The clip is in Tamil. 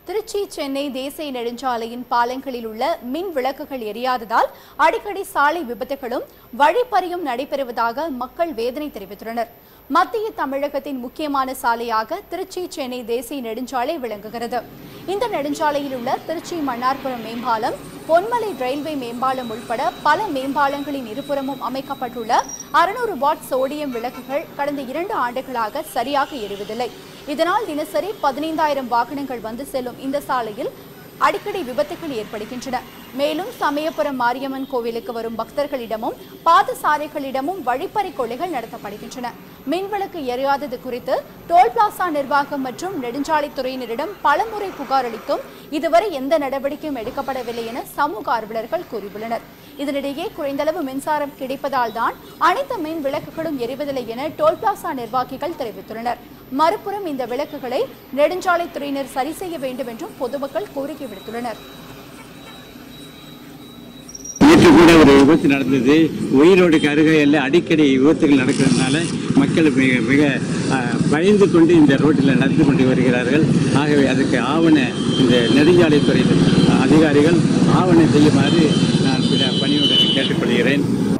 திருச்சி சென்னை தேசிய நெடுஞ்சாலையின் பாலங்களில் உள்ள மின் விளக்குகள் எரியாததால் அடிக்கடி சாலை விபத்துகளும் வழிப்பறியும் நடைபெறுவதாக மக்கள் வேதனை தெரிவித்துள்ளனர் மத்திய தமிழகத்தின் முக்கியமான சாலையாக திருச்சி சென்னை தேசிய நெடுஞ்சாலை விளங்குகிறது இந்த நெடுஞ்சாலையில் உள்ள திருச்சி மன்னார்புரம் மேம்பாலம் பொன்மலை ரயில்வே மேம்பாலம் உட்பட பல மேம்பாலங்களின் இருபுறமும் அமைக்கப்பட்டுள்ள அறுநூறு வாட் சோடியம் விளக்குகள் கடந்த இரண்டு ஆண்டுகளாக சரியாக எரிவதில்லை இதனால் தினசரி பதினைந்தாயிரம் வாகனங்கள் வந்து செல்லும் இந்த சாலையில் அடிக்கடி விபத்துகள் ஏற்படுகின்றன மேலும் சமயபுரம் மாரியம்மன் கோவிலுக்கு வரும் பக்தர்களிடமும் பாதசாரிகளிடமும் வழிப்பறி கொலைகள் நடத்தப்படுகின்றன மின்விளக்கு எரியாதது குறித்து டோல் பிளாசா நிர்வாகம் மற்றும் நெடுஞ்சாலைத்துறையினரிடம் பலமுறை புகார் அளித்தும் இதுவரை எந்த நடவடிக்கையும் எடுக்கப்படவில்லை என சமூக ஆர்வலர்கள் கூறியுள்ளனர் இதனிடையே குறைந்தளவு மின்சாரம் கிடைப்பதால் தான் அனைத்து மின் விளக்குகளும் எரிவதில்லை என டோல் பிளாசா நிர்வாகிகள் தெரிவித்துள்ளனர் மறுபுறம் இந்த விளக்குகளை நெடுஞ்சாலைத்துறையினர் சரி செய்ய வேண்டும் என்றும் பொதுமக்கள் கோரிக்கை விடுத்துள்ளனர் நேற்று கூட ஒரு விபத்து நடந்தது உயிரோடுக்கு அருகையில் அடிக்கடி விபத்துகள் நடக்கிறதுனால மக்கள் மிக மிக அஹ், பயந்து கொண்டு இந்த ரோட்டில் நடந்து கொண்டு வருகிறார்கள் ஆகவே அதுக்கு ஆவண இந்த நெடுஞ்சாலைத்துறை அதிகாரிகள் ஆவணம் செய்யுமாறு நான் பிற பணியுடன் கேட்டுக்கொள்கிறேன்